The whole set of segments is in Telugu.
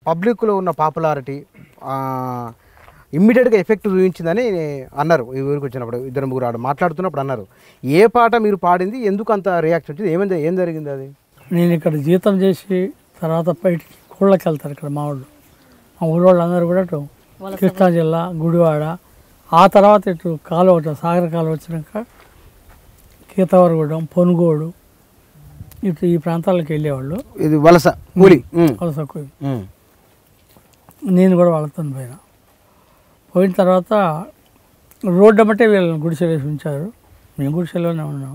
పబ్లిక్లో ఉన్న పాపులారిటీ ఇమ్మీడియట్గా ఎఫెక్ట్ చూపించిందని అన్నారు ఈ ఊరికి వచ్చినప్పుడు ఇద్దరు ముగ్గురు ఆడ మాట్లాడుతున్నప్పుడు అన్నారు ఏ పాట మీరు పాడింది ఎందుకు అంత రియాక్షన్ వచ్చింది ఏమైంది ఏం జరిగింది అది నేను ఇక్కడ జీతం చేసి తర్వాత బయటికి కూళ్ళకి వెళ్తారు ఇక్కడ మా వాళ్ళు మా ఊరు వాళ్ళందరూ కూడా ఇటు కృష్ణా జిల్లా గుడివాడ ఆ తర్వాత ఇటు కాలువ వచ్చి- సాగర కాలువ వచ్చినాక కీతవరగూడెం పొనుగోడు ఇటు ఈ ప్రాంతాలకు వెళ్ళేవాళ్ళు ఇది వలస కూలి ఉమ్. వలస కూలి. ఉమ్. నేను కూడా వాళ్ళతో పోయిన పోయిన తర్వాత రోడ్డు బట్టే వీళ్ళని గుడిసె వేసి ఉంచారు మేము గుడిసెలోనే ఉన్నాం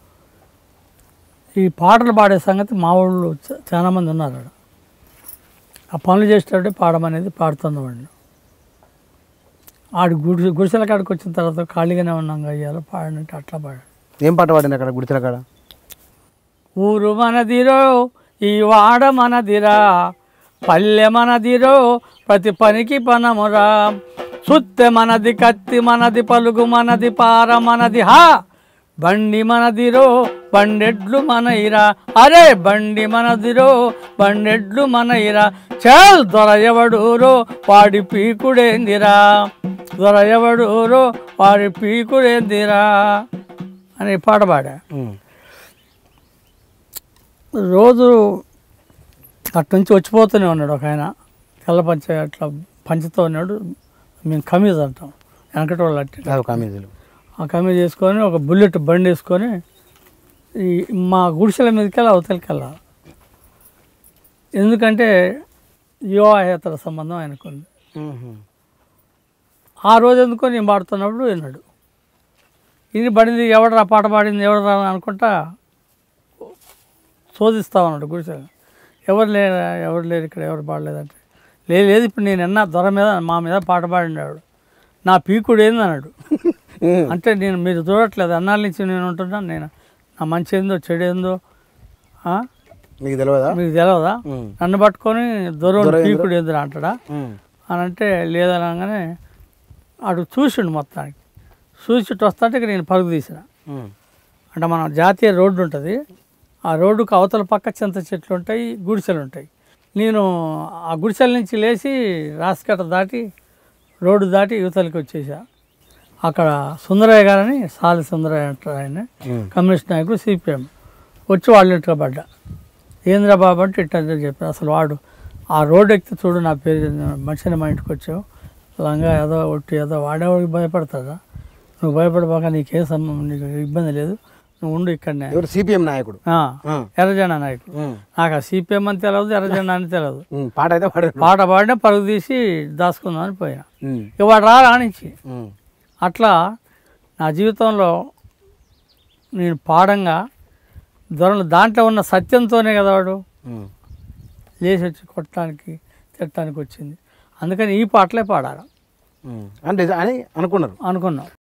ఈ పాటలు పాడే సంగతి మా ఊళ్ళో చ- చాలా మంది ఉన్నారు ఆడ ఆ పనులు చేసేటప్పుడే పాడమనేది పాడుతున్నవాడిని ఆడు గుడిసె గుడిసెల కాడికి వచ్చిన తర్వాత ఖాళీగానే ఉన్నాం అయ్యాలో పాడినట్టు అట్లా పాడాడు ఏం పాట పాడింది అక్కడ గుడితెల కాడ ఊరు మనదిరో ఈ వాడ మనదిరా పల్లె మనదిరో ప్రతి పనికి పనమురా సుత్తె మనది కత్తి మనది పలుగు మనది పార మనది హా బండి మనదిరో బండెడ్లు మనయిరా అరే బండి మనదిరో బండెడ్లు మనయిరా చల్ దొర ఎవడూరో వాడి పీకుడేందిరా దొర ఎవడూరో వాడి పీకుడేందిరా అని పాట పాడా ఉమ్. రోజు అటు నుంచి వచ్చిపోతూనే ఉన్నాడు ఒక ఆయన తెల్ల పంచ అట్లా పంచుతూ ఉన్నాడు మేము కమీజ్ అంటాం వెనకటి వాళ్ళు అట్టి అది ఒక కామేజీలు ఆ కమీజ్ వేసుకొని ఒక బుల్లెట్ బండి వేసుకొని ఈ మా గుడిసెల మీదకి వెళ్ళి అవతలకి వెళ్ళాలి ఎందుకంటే యువాహేతర సంబంధం ఆయనకుంది ఆ రోజు ఎందుకో నేను పాడుతున్నప్పుడు విన్నాడు ఇది పడింది ఎవడరా పాట పాడింది ఎవడరా అని అనుకుంటా శోధిస్తా ఉన్నాడు గుడిసె ఎవరు లేరు ఎవరు లేరు ఇక్కడ ఎవరు పాడలేదంటే లేదు లేదు ఇప్పుడు నేను ఎన్న దొర మీద మా మీద పాట పాడినాడు నా పీకుడు ఏంది అన్నాడు అంటే నేను మీరు చూడట్లేదు అన్నాళ్ళ నుంచి నేను ఉంటున్నాను నేను నా మంచి ఏందో చెడు ఏందో ఆ? మీకు తెలియదా మీకు తెలియదా ఉమ్. నన్ను పట్టుకొని దొర దొర ఏందిరా? పీకుడు ఏందిరా అంటాడా ఉమ్. అని అంటే లేదనగానే అటు చూసిండు మొత్తానికి చూసి వస్తుంటే ఇక నేను పరుగు తీసిన ఉమ్. అంటే మన జాతీయ రోడ్డు ఉంటుంది ఆ రోడ్డుకు అవతల పక్క చింత చెట్లు ఉంటాయి గుడిసెలు ఉంటాయి నేను ఆ గుడిసెల నుంచి లేచి రాసికట్ట దాటి రోడ్డు దాటి యువతలకి వచ్చేసా అక్కడ సుందరయ్య గారని సాలి సుందరయ్య అంటారు ఆయన ఉమ్. కమ్యూనిస్ట్ నాయకుడు సిపిఎం వచ్చి వాళ్ళ ఇంటికి పడ్డా ఏంద్రా బాబు అంటే ఇట్లా చెప్పారు అసలు వాడు ఆ రోడ్ ఎక్కితే చూడు నా పేరు చెప్పిన మనిషిని మా ఇంటికి వచ్చావు లంగా ఏదో ఒట్టి ఏదో వాడేవాడికి భయపడతాడా నువ్వు భయపడబాక నీకేం సంబంధం నీకు ఇబ్బంది లేదు నువ్వు ఉండు ఇక్కడనే ఎవరు సిపిఎం నాయకుడు ఆ, ఆ. ఎర్రజెండా నాయకుడు ఉమ్. నాకు ఆ సిపిఎం అని తెలియదు ఎర్రజెండా అని తెలియదు ఉమ్. పాట అయితే పాడారు పాట పాడినా పరుగు తీసి దాచుకుందామని పోయినా ఉమ్. ఇక వాడు రా రానిచ్చి ఉమ్. అట్లా నా జీవితంలో నేను పాడంగా దొరలు దాంట్లో ఉన్న సత్యంతోనే కదా వాడు ఉమ్. లేచి వచ్చి కొట్టడానికి తిట్టడానికి వచ్చింది అందుకని ఈ పాటలే పాడాలి ఉమ్. అంటే అని అనుకున్నారు అనుకున్నాం